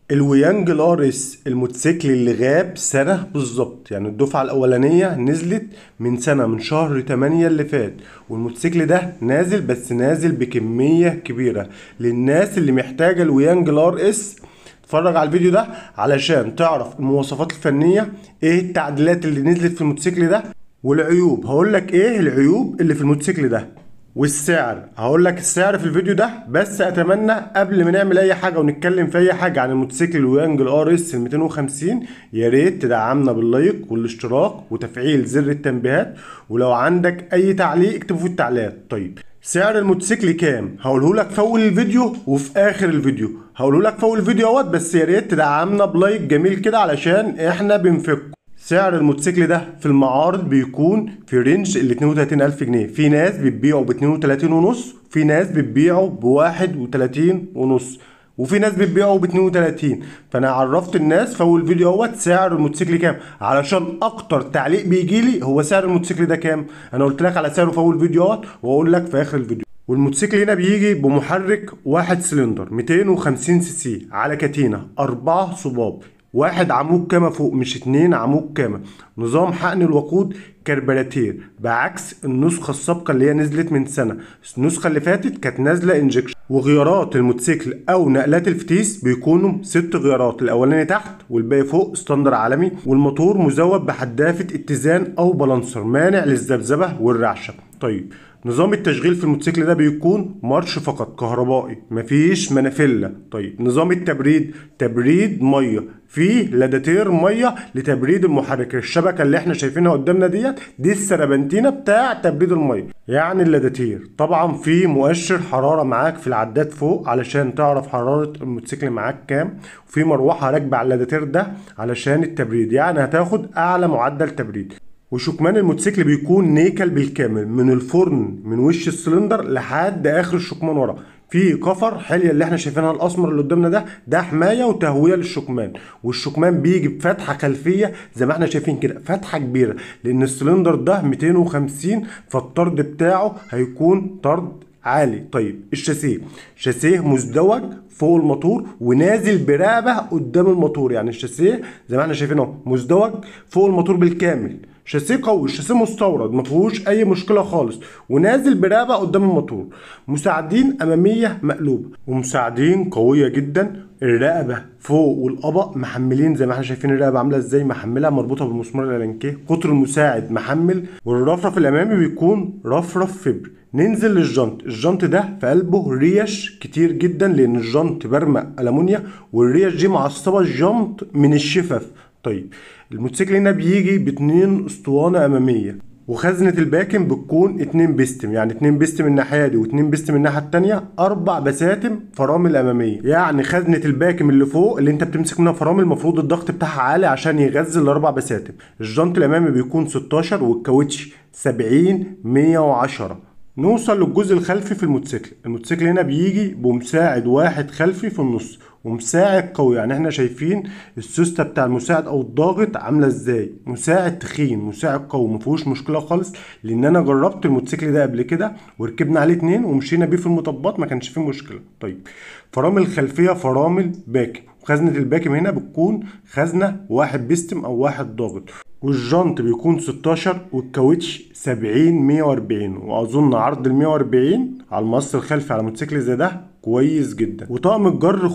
الويانج الار اس الموتوسيكل اللي غاب سنة بالظبط يعني الدفعة الأولانية نزلت من سنة من شهر 8 اللي فات والموتوسيكل ده نازل بس نازل بكمية كبيرة للناس اللي محتاجة الويانج الار اس اتفرج على الفيديو ده علشان تعرف المواصفات الفنية ايه التعديلات اللي نزلت في الموتوسيكل ده والعيوب هقول لك ايه العيوب اللي في الموتوسيكل ده والسعر هقول لك السعر في الفيديو ده بس اتمنى قبل ما نعمل اي حاجه ونتكلم في اي حاجه عن الموتوسيكل الويانج الار اس ال 250 يا ريت تدعمنا باللايك والاشتراك وتفعيل زر التنبيهات ولو عندك اي تعليق اكتبه في التعليقات طيب سعر الموتوسيكل كام هقوله لك في اول الفيديو وفي اخر الفيديو هقوله لك في اول الفيديو اهوت بس يا ريت تدعمنا بلايك جميل كده علشان احنا بنفك سعر الموتوسيكل ده في المعارض بيكون في رينج ال 32000 جنيه في ناس بتبيعه ب 32 ونص في ناس بتبيعه ب 31 ونص وفي ناس بتبيعه ب 32 فانا عرفت الناس في اول فيديو اهوت سعر الموتوسيكل كام علشان اكتر تعليق بيجي لي هو سعر الموتوسيكل ده كام انا قلت لك على سعره في اول فيديو اهوت واقول لك في اخر الفيديو والموتوسيكل هنا بيجي بمحرك واحد سلندر 250 سي سي على كتينة أربعة صباب واحد عمود كامة فوق مش اتنين عمود كامة نظام حقن الوقود كربراتير بعكس النسخة السابقة اللي هي نزلت من سنة النسخة اللي فاتت كانت نازلة انجكشن وغيارات الموتوسيكل او نقلات الفتيس بيكونوا ست غيارات الاولاني تحت والباقي فوق ستاندر عالمي والموتور مزود بحدافة اتزان او بالانسر مانع للذبذبة والرعشة طيب نظام التشغيل في الموتوسيكل ده بيكون مارش فقط كهربائي مفيش منافلة طيب نظام التبريد تبريد ميه في لاداتير ميه لتبريد المحرك الشبكه اللي احنا شايفينها قدامنا ديت دي السربنتينه بتاع تبريد الميه يعني اللاداتير طبعا في مؤشر حراره معاك في العداد فوق علشان تعرف حراره الموتوسيكل معاك كام وفي مروحه راكبه على اللاداتير ده علشان التبريد يعني هتاخد اعلى معدل تبريد وشكمان الموتوسيكل بيكون نيكل بالكامل من الفرن من وش السلندر لحد اخر الشكمان ورا في كفر حلية اللي احنا شايفينها الاسمر اللي قدامنا ده ده حمايه وتهويه للشكمان والشكمان بيجي بفتحه خلفيه زي ما احنا شايفين كده فتحه كبيره لان السلندر ده 250 فالطرد بتاعه هيكون طرد عالي طيب الشاسيه شاسيه مزدوج فوق الموتور ونازل برقبه قدام الموتور يعني الشاسيه زي ما احنا شايفين اهو مزدوج فوق الموتور بالكامل شاسيه قوي الشاسيه مستورد ما فيهوش اي مشكله خالص ونازل برقبه قدام الموتور مساعدين اماميه مقلوبه ومساعدين قويه جدا الرقبه فوق والقبق محملين زي ما احنا شايفين الرقبه عامله ازاي محمله مربوطه بالمسمار الالانكيه قطر المساعد محمل والرفرف الامامي بيكون رفرف فبر ننزل للجنط الجنط ده في قلبه ريش كتير جدا لان الجنط برمق المونيا والريش دي معصبه الجنط من الشفف طيب الموتوسيكل هنا بيجي باتنين اسطوانه اماميه وخزنة الباكن بتكون اتنين بستم يعني اتنين بستم الناحية دي واتنين بستم الناحية التانية أربع بساتم فرامل أمامية يعني خزنة الباكن اللي فوق اللي أنت بتمسك منها فرامل المفروض الضغط بتاعها عالي عشان يغذي الأربع بساتم الجنط الأمامي بيكون 16 والكاوتش 70 110 نوصل للجزء الخلفي في الموتوسيكل الموتوسيكل هنا بيجي بمساعد واحد خلفي في النص ومساعد قوي يعني احنا شايفين السوستة بتاع المساعد او الضاغط عامله ازاي مساعد تخين مساعد قوي ما فيهوش مشكله خالص لان انا جربت الموتوسيكل ده قبل كده وركبنا عليه اتنين ومشينا بيه في المطبات ما كانش فيه مشكله طيب فرامل خلفيه فرامل باكم وخزنه الباكم هنا بتكون خزنه واحد بيستم او واحد ضاغط والجنط بيكون 16 والكاوتش 70 140 واظن عرض ال 140 على المقص الخلفي على موتوسيكل زي ده كويس جدا وطقم الجر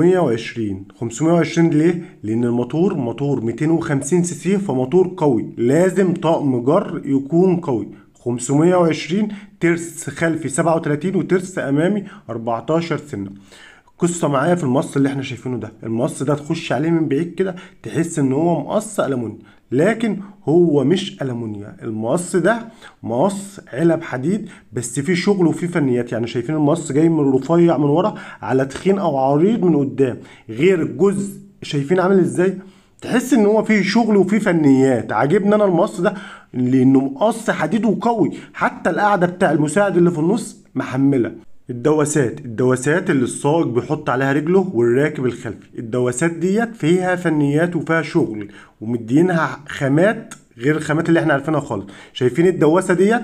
520 520 ليه لان الموتور موتور 250 سي سي فموتور قوي لازم طقم جر يكون قوي 520 ترس خلفي 37 وترس امامي 14 سنه قصه معايا في المقص اللي احنا شايفينه ده المقص ده تخش عليه من بعيد كده تحس ان هو مقص المونيا لكن هو مش المونيا المقص ده مقص علب حديد بس فيه شغل وفيه فنيات يعني شايفين المقص جاي من رفيع من ورا على تخين او عريض من قدام غير الجزء شايفين عامل ازاي تحس ان هو فيه شغل وفيه فنيات عاجبني انا المقص ده لانه مقص حديد وقوي حتى القاعده بتاع المساعد اللي في النص محمله الدواسات الدواسات اللي السائق بيحط عليها رجله والراكب الخلفي الدواسات ديت فيها فنيات وفيها شغل ومدينها خامات غير الخامات اللي احنا عارفينها خالص شايفين الدواسه ديت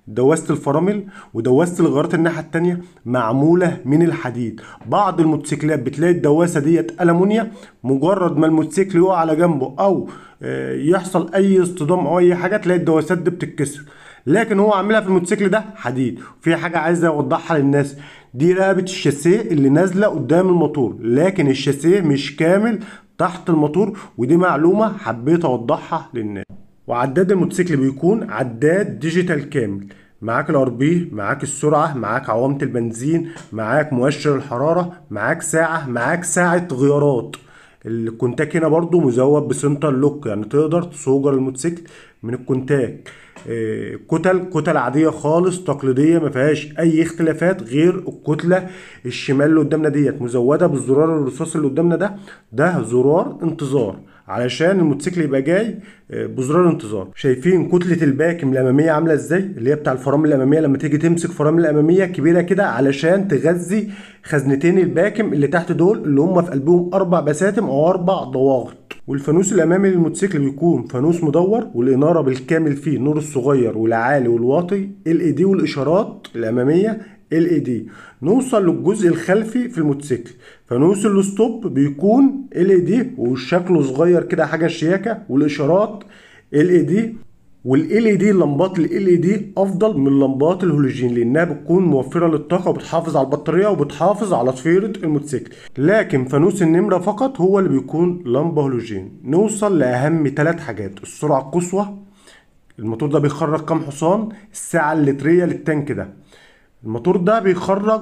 دواسة الفرامل ودواسة الغيارات الناحية التانية معمولة من الحديد بعض الموتوسيكلات بتلاقي الدواسة ديت ألمونيا مجرد ما الموتوسيكل يقع على جنبه أو آه، يحصل أي اصطدام أو أي حاجة تلاقي الدواسات دي بتتكسر لكن هو عاملها في الموتوسيكل ده حديد في حاجة عايز اوضحها للناس دي رقبة الشاسيه اللي نازلة قدام الموتور لكن الشاسيه مش كامل تحت الموتور ودي معلومة حبيت اوضحها للناس وعداد الموتوسيكل بيكون عداد ديجيتال كامل معاك الار بي معاك السرعة معاك عوامة البنزين معاك مؤشر الحرارة معاك ساعة معاك ساعة غيارات الكونتاك هنا برضو مزود بسنتر لوك يعني تقدر تصوجر الموتوسيكل من الكونتاك آه، كتل كتل عادية خالص تقليدية ما فيهاش أي اختلافات غير الكتلة الشمال اللي قدامنا ديت مزودة بالزرار الرصاص اللي قدامنا ده ده زرار انتظار علشان الموتوسيكل يبقى جاي آه، بزرار انتظار شايفين كتلة الباكم الأمامية عاملة ازاي اللي هي بتاع الفرامل الأمامية لما تيجي تمسك فرامل الأمامية كبيرة كده علشان تغذي خزنتين الباكم اللي تحت دول اللي هم في قلبهم أربع بساتم أو أربع ضواغط والفانوس الامامي للموتوسيكل بيكون فانوس مدور والاناره بالكامل فيه النور الصغير والعالي والواطي ال اي دي والاشارات الاماميه ال اي دي نوصل للجزء الخلفي في الموتوسيكل فانوس الستوب بيكون ال اي دي وشكله صغير كده حاجه شياكه والاشارات ال اي دي والال اي دي لمبات ال اي دي افضل من لمبات الهولوجين لانها بتكون موفره للطاقه وبتحافظ على البطاريه وبتحافظ على صفيره الموتوسيكل لكن فانوس النمره فقط هو اللي بيكون لمبه هولوجين نوصل لاهم ثلاث حاجات السرعه القصوى الموتور ده بيخرج كام حصان السعه اللتريه للتانك ده الموتور ده بيخرج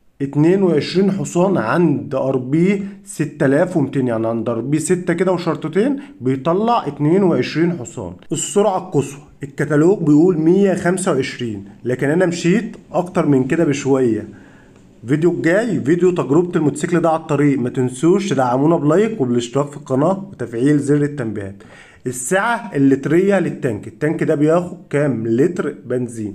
22 حصان عند ار بي 6200 يعني عند ار بي 6 كده وشرطتين بيطلع 22 حصان السرعه القصوى الكتالوج بيقول 125 لكن انا مشيت اكتر من كده بشويه فيديو الجاي فيديو تجربة الموتوسيكل ده على الطريق ما تنسوش تدعمونا بلايك وبالاشتراك في القناة وتفعيل زر التنبيهات السعة اللترية للتانك التانك ده بياخد كام لتر بنزين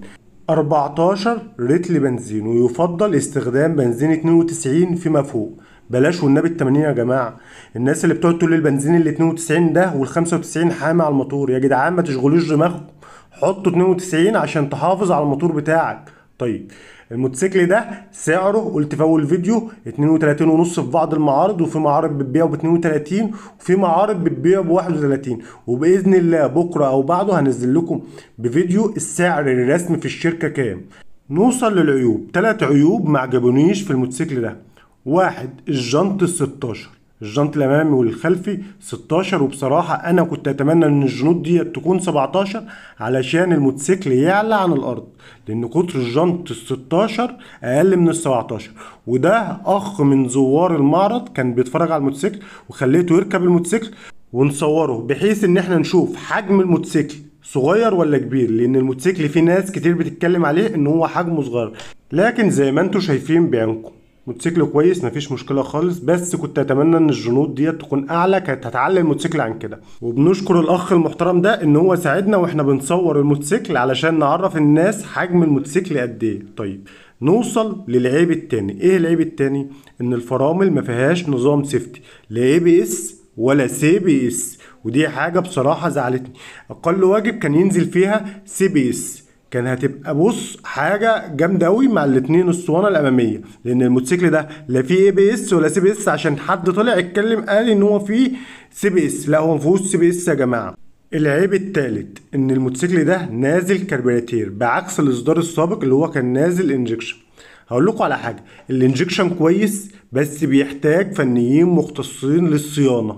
14 لتر بنزين ويفضل استخدام بنزين 92 فيما فوق بلاش والنبي ال 80 يا جماعه الناس اللي بتقعد تقول البنزين ال 92 ده وال 95 حامي على الموتور يا جدعان ما تشغلوش دماغكم حطوا 92 عشان تحافظ على الموتور بتاعك طيب الموتوسيكل ده سعره قلت في اول فيديو 32 ونص في بعض المعارض وفي معارض بتبيعه ب 32 وفي معارض بتبيعه ب 31 وباذن الله بكره او بعده هنزل لكم بفيديو السعر الرسمي في الشركه كام نوصل للعيوب ثلاث عيوب ما عجبونيش في الموتوسيكل ده واحد الجنط ال 16 الجنط الامامي والخلفي 16 وبصراحه انا كنت اتمنى ان الجنوط دي تكون 17 علشان الموتوسيكل يعلى عن الارض لان قطر الجنط ال 16 اقل من ال 17 وده اخ من زوار المعرض كان بيتفرج على الموتوسيكل وخليته يركب الموتوسيكل ونصوره بحيث ان احنا نشوف حجم الموتوسيكل صغير ولا كبير لان الموتوسيكل في ناس كتير بتتكلم عليه ان هو حجمه صغير لكن زي ما انتم شايفين بعينكم موتوسيكل كويس مفيش مشكله خالص بس كنت اتمنى ان الجنوط ديت تكون اعلى كانت هتعلي الموتوسيكل عن كده وبنشكر الاخ المحترم ده ان هو ساعدنا واحنا بنصور الموتوسيكل علشان نعرف الناس حجم الموتوسيكل قد ايه طيب نوصل للعيب التاني ايه العيب التاني ان الفرامل ما فيهاش نظام سيفتي لا اي بي اس ولا سي بي اس ودي حاجه بصراحه زعلتني اقل واجب كان ينزل فيها سي بي اس كان هتبقى بص حاجه جامده قوي مع الاثنين الاسطوانه الاماميه لان الموتوسيكل ده لا فيه اي بي اس ولا سي بي اس عشان حد طلع يتكلم قال ان هو فيه سي بي اس لا هو ما فيهوش سي بي اس يا جماعه العيب التالت ان الموتوسيكل ده نازل كربيراتير بعكس الاصدار السابق اللي هو كان نازل انجكشن هقول لكم على حاجه الانجكشن كويس بس بيحتاج فنيين مختصين للصيانه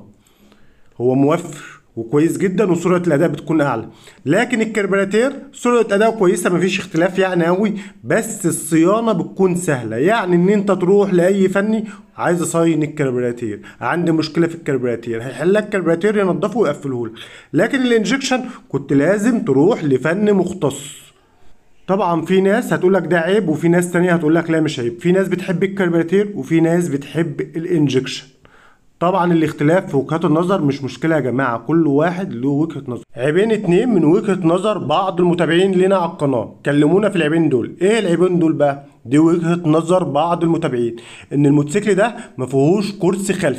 هو موفر وكويس جدا وسرعه الاداء بتكون اعلى لكن الكربراتير سرعه اداء كويسه مفيش اختلاف يعني قوي بس الصيانه بتكون سهله يعني ان انت تروح لاي فني عايز اصين الكربراتير عندي مشكله في الكربراتير هيحل لك الكربراتير ينضفه ويقفله لك لكن الانجكشن كنت لازم تروح لفن مختص طبعا في ناس هتقول لك ده عيب وفي ناس تانية هتقول لك لا مش عيب في ناس بتحب الكربراتير وفي ناس بتحب الانجكشن طبعا الاختلاف في وجهات النظر مش مشكلة يا جماعة كل واحد له وجهة نظر عيبين اتنين من وجهة نظر بعض المتابعين لنا على القناة كلمونا في العيبين دول ايه العيبين دول بقى دي وجهة نظر بعض المتابعين ان الموتوسيكل ده ما فيهوش كرسي خلفي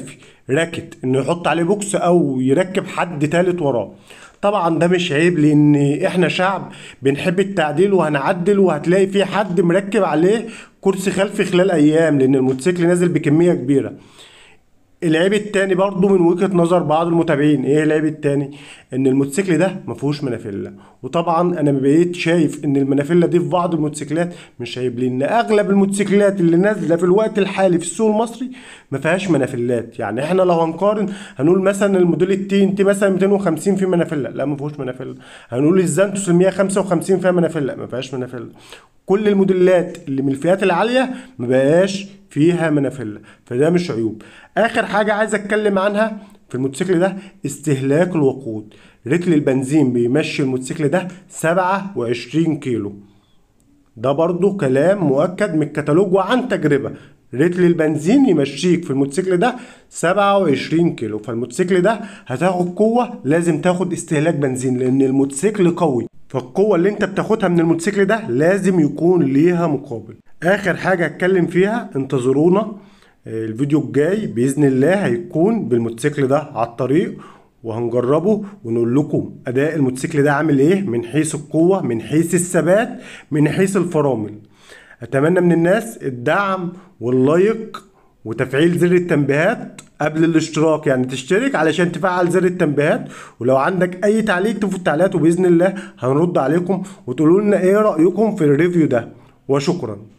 راكت انه يحط عليه بوكس او يركب حد تالت وراه طبعا ده مش عيب لان احنا شعب بنحب التعديل وهنعدل وهتلاقي في حد مركب عليه كرسي خلفي خلال ايام لان الموتوسيكل نازل بكميه كبيره العيب التاني برضو من وجهة نظر بعض المتابعين ايه العيب التاني ان الموتوسيكل ده ما فيهوش منافله وطبعا انا بقيت شايف ان المنافله دي في بعض الموتوسيكلات مش عيب لان اغلب الموتوسيكلات اللي نازله في الوقت الحالي في السوق المصري ما فيهاش منافلات يعني احنا لو هنقارن هنقول مثلا الموديل التي انت مثلا 250 فيه منافله لا ما فيهوش منافله هنقول الزانتوس ال 155 فيها منافله ما فيهاش منافله كل الموديلات اللي من الفئات العاليه ما بقاش فيها منافله فده مش عيوب اخر حاجه عايز اتكلم عنها في الموتوسيكل ده استهلاك الوقود رتل البنزين بيمشي الموتوسيكل ده 27 كيلو ده برضو كلام مؤكد من الكتالوج وعن تجربة رتل البنزين يمشيك في الموتوسيكل ده 27 كيلو فالموتوسيكل ده هتاخد قوة لازم تاخد استهلاك بنزين لأن الموتوسيكل قوي فالقوة اللي انت بتاخدها من الموتوسيكل ده لازم يكون ليها مقابل آخر حاجة هتكلم فيها انتظرونا الفيديو الجاي بإذن الله هيكون بالموتوسيكل ده على الطريق وهنجربه ونقول لكم اداء الموتوسيكل ده عامل ايه من حيث القوه من حيث الثبات من حيث الفرامل اتمنى من الناس الدعم واللايك وتفعيل زر التنبيهات قبل الاشتراك يعني تشترك علشان تفعل زر التنبيهات ولو عندك اي تعليق اكتبوا في التعليقات وباذن الله هنرد عليكم وتقولوا لنا ايه رايكم في الريفيو ده وشكرا